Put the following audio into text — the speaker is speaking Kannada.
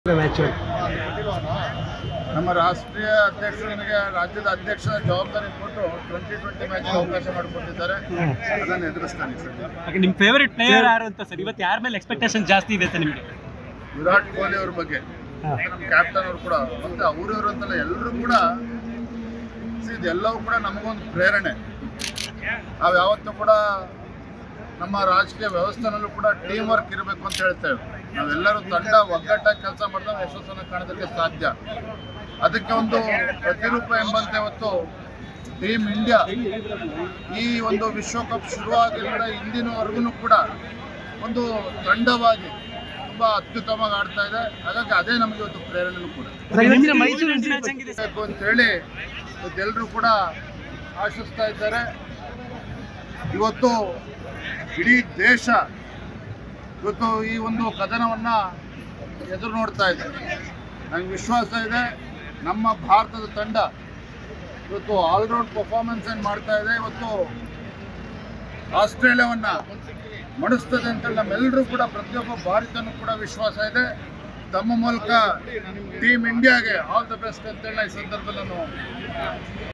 ಮ್ಯಾಚು ನಮ್ಮ ರಾಷ್ಟ್ರೀಯ ಅಧ್ಯಕ್ಷರಿಗೆ ರಾಜ್ಯದ ಅಧ್ಯಕ್ಷರ ಜವಾಬ್ದಾರಿ ಕೊಟ್ಟು ಟ್ವೆಂಟಿ ಟ್ವೆಂಟಿ ಮ್ಯಾಚ್ ಅವಕಾಶ ಮಾಡಿಕೊಟ್ಟಿದ್ದಾರೆ ಅದನ್ನು ಎದುರಿಸ್ತಾನೆ ಸರ್ ನಿಮ್ ಫೇವರಿಟ್ ಪ್ಲೇಯರ್ ಯಾರು ಅಂತ ಸರ್ ಇವತ್ತು ಯಾರ ಮೇಲೆ ಎಕ್ಸ್ಪೆಕ್ಟೇಷನ್ ಜಾಸ್ತಿ ಇದೆ ಸರ್ ನಿಮಗೆ ವಿರಾಟ್ ಕೊಹ್ಲಿ ಅವ್ರ ಬಗ್ಗೆ ಹಾಂ ನಮ್ಮ ಕ್ಯಾಪ್ಟನ್ ಅವರು ಕೂಡ ಮತ್ತೆ ಅವರವರು ಅಂತಲ್ಲ ಎಲ್ಲರೂ ಕೂಡ see, ಇದೆಲ್ಲವೂ ಕೂಡ ನಮಗೊಂದು ಪ್ರೇರಣೆ ನಾವು ಯಾವತ್ತೂ ಕೂಡ ನಮ್ಮ ರಾಜಕೀಯ ವ್ಯವಸ್ಥೆನಲ್ಲೂ ಕೂಡ ಟೀಮ್ ವರ್ಕ್ ಇರಬೇಕು ಅಂತ ಹೇಳ್ತೇವೆ ನಾವೆಲ್ಲರೂ ತಂಡ ಒಗ್ಗಟ್ಟಾಗಿ ಕೆಲಸ ಮಾಡಿದಾಗ ಯಶಸ್ಸನ್ನು ಕಾಣೋದಕ್ಕೆ ಸಾಧ್ಯ ಅದಕ್ಕೆ ಒಂದು ಪ್ರತಿರೂಪ ಎಂಬಂತೆ ಇವತ್ತು ಟೀಮ್ ಇಂಡಿಯಾ ಈ ಒಂದು ವಿಶ್ವಕಪ್ ಶುರುವಾಗಿಂದ ಇಂದಿನವರೆಗೂ ಕೂಡ ಒಂದು ತಂಡವಾಗಿ ತುಂಬಾ ಅತ್ಯುತ್ತಮವಾಗಿ ಆಡ್ತಾ ಇದೆ ಹಾಗಾಗಿ ಅದೇ ನಮಗೆ ಇವತ್ತು ಪ್ರೇರಣೆನೂ ಕೂಡ ನಿನ್ನೆ ಮೈಸೂರು ಮ್ಯಾಚ್ ಹೆಂಗಿದೆ ಸರ್ ಬೇಕು ಅಂತೇಳಿ ಇವತ್ತೆಲ್ಲರೂ ಕೂಡ ಆಶಿಸ್ತಾ ಇದ್ದಾರೆ ಇವತ್ತು ಇಡೀ ದೇಶ ಇವತ್ತು ಈ ಒಂದು ಕದನವನ್ನ ಎದುರು ನೋಡ್ತಾ ಇದೆ ನನಗೆ ವಿಶ್ವಾಸ ಇದೆ ನಮ್ಮ ಭಾರತದ ತಂಡ ಇವತ್ತು ಆಲ್ರೌಂಡ್ ಪರ್ಫಾರ್ಮೆನ್ಸ್ ಏನು ಮಾಡ್ತಾ ಇದೆ ಇವತ್ತು ಆಸ್ಟ್ರೇಲಿಯಾವನ್ನ ಮಣಿಸ್ತದೆ ಅಂತೇಳಿ ನಮ್ಮೆಲ್ಲರೂ ಕೂಡ ಪ್ರತಿಯೊಬ್ಬ ಭಾರತನೂ ಕೂಡ ವಿಶ್ವಾಸ ಇದೆ ತಮ್ಮ ಮೂಲಕ ಟೀಮ್ ಇಂಡಿಯಾಗೆ ಆಲ್ ದ ಬೆಸ್ಟ್ ಅಂತೇಳಿ ನಾ ಈ ಸಂದರ್ಭದಲ್ಲಿ ನಾನು